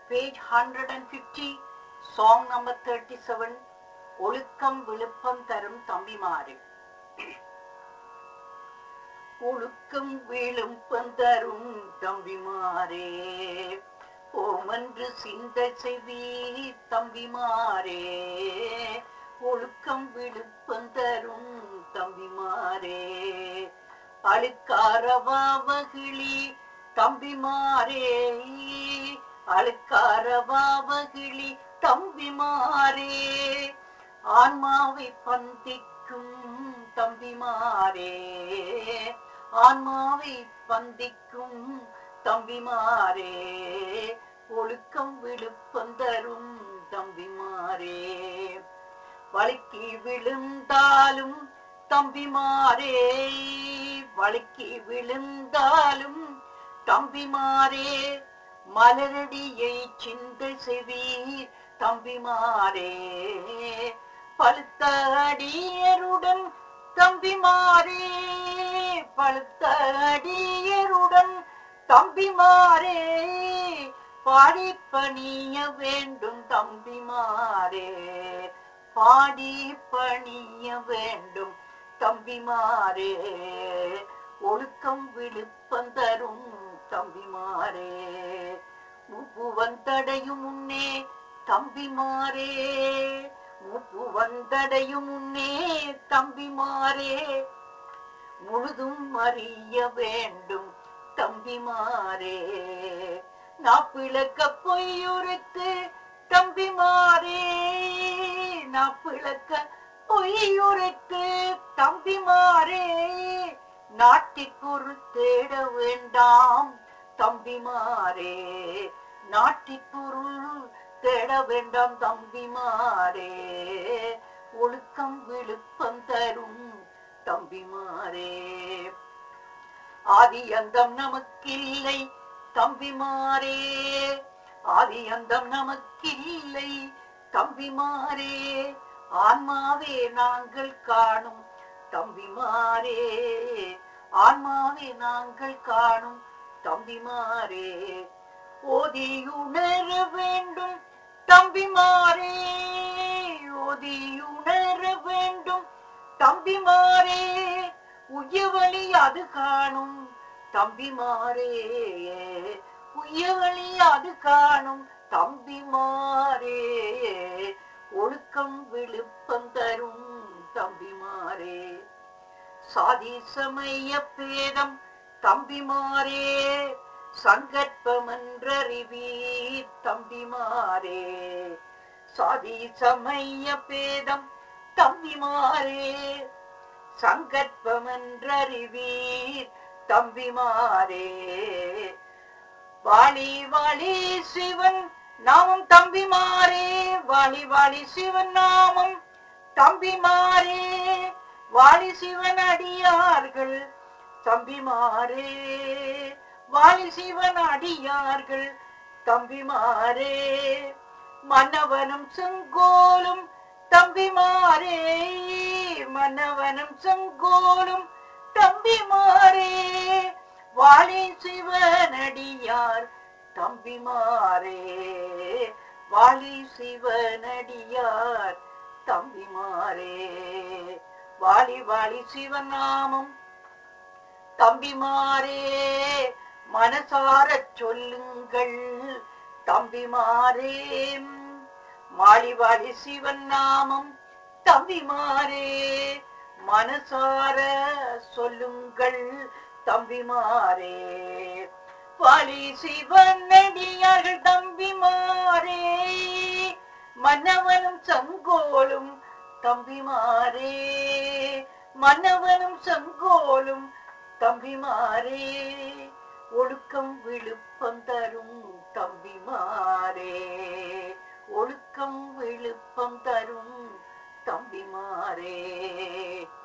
page 150, song number 37, ஒழுக்கம் விழுப்பம் தரும் தம்பிமாறு ஒழுக்கம் விழுப்பம் தரும் தம்பிமாரே ஓமன்று சிந்தை செவி தம்பிமாரே ஒழுக்கம் விழுப்பம் தரும் தம்பிமாரே அழுக்காரவாவகிளி தம்பிமாரே அழுக்காரவாவகிளி தம்பிமாரே ஆன்மாவை பந்திக்கும் தம்பிமாரே ஆன்மாவை பந்திக்கும் தம்பிமாரே ஒழுக்கம் விழுப்பம் தரும் தம்பிமாரே வழுக்கி விழுந்தாலும் தம்பிமாரே வழுக்கி விழுந்தாலும் தம்பிமாரே மலரடியை சிந்தை செவீர் தம்பிமாரே பழுத்த அடியருடன் தம்பிமாரே பழுத்த அடியருடன் தம்பிமாரே பாடி பணிய வேண்டும் தம்பிமாரே பாடி பணிய வேண்டும் தம்பிமாரே ஒழுக்கம் விழுப்பம் தரும் தம்பிமாரே உப்பு வந்தடையும் முன்னே தம்பிமாரே உப்பு வந்தடையும் முன்னே தம்பிமாரே முழுதும் அறிய வேண்டும் தம்பிமாரே நாப்பிளக்க பொய்யுரைத்து தம்பிமாரே நாப்பிளக்க பொய்யுரைத்து தம்பிமாரே நாட்டிற்குரு தேட வேண்டாம் தம்பிமாரே நாட்டிற்குருள் தேட வேண்டாம் தம்பிமாரே ஒழுக்கம் விழுப்பம் தரும் தம்பிமாரே ஆதி அந்தம் நமக்கில்லை தம்பிமாரே ஆதி அந்தம் நமக்கில்லை தம்பிமாரே ஆன்மாவே நாங்கள் காணும் தம்பிமாரே ஆன்மாவே நாங்கள் காணும் தம்பிமாரே ஓதியுணர வேண்டும் தம்பிமாரே ஓதியுணர வேண்டும் தம்பிமாரே உயவழி அது காணும் தம்பிமாரே உயவழி அது காணும் தம்பிமாரே ஒழுக்கம் விழுப்பம் தரும் தம்பிமாரே சாதி சமய பேதம் தம்பிமாரே சங்கற்பமென்றறிவீர் தம்பிமாரே சாதி சமய பேதம் தம்பிமாரே சங்கற்பமென்றறிவீர் தம்பிமாரே வாலி வாலி சிவன் நாமம் தம்பிமாரே வாலி வாலி சிவன் நாமம் தம்பிமாரே வாலி சிவன் அடியார்கள் தம்பிமாரே வாலி சிவன் அடியார்கள் தம்பிமாரே மன்னவனும் செங்கோலும் தம்பிமாரே மன்னவனும் செங்கோலும் தம்பிமாரே வாலி சிவனடியார் தம்பிமாரே வாலி சிவனடியார் தம்பிமாரே வாலி வாலி சிவநாமம் தம்பிமாரே மனசாரச் சொல்லுங்கள் தம்பிமாரே மாலி வாலி சிவன் நாமம் தம்பிமாரே மனசார சொல்லுங்கள் தம்பிமாரே வாலி சிவன் நடிகார்கள் தம்பிமாரே மன்னவனும் சங்கோலும் தம்பிமாரே மன்னவனும் சங்கோலும் தம்பிமாரே ஒழுக்கம் விழுப்பம் தரும் தம்பிமாரே ஒழுக்கம் விழுப்பம் தரும் தம்பிமாரே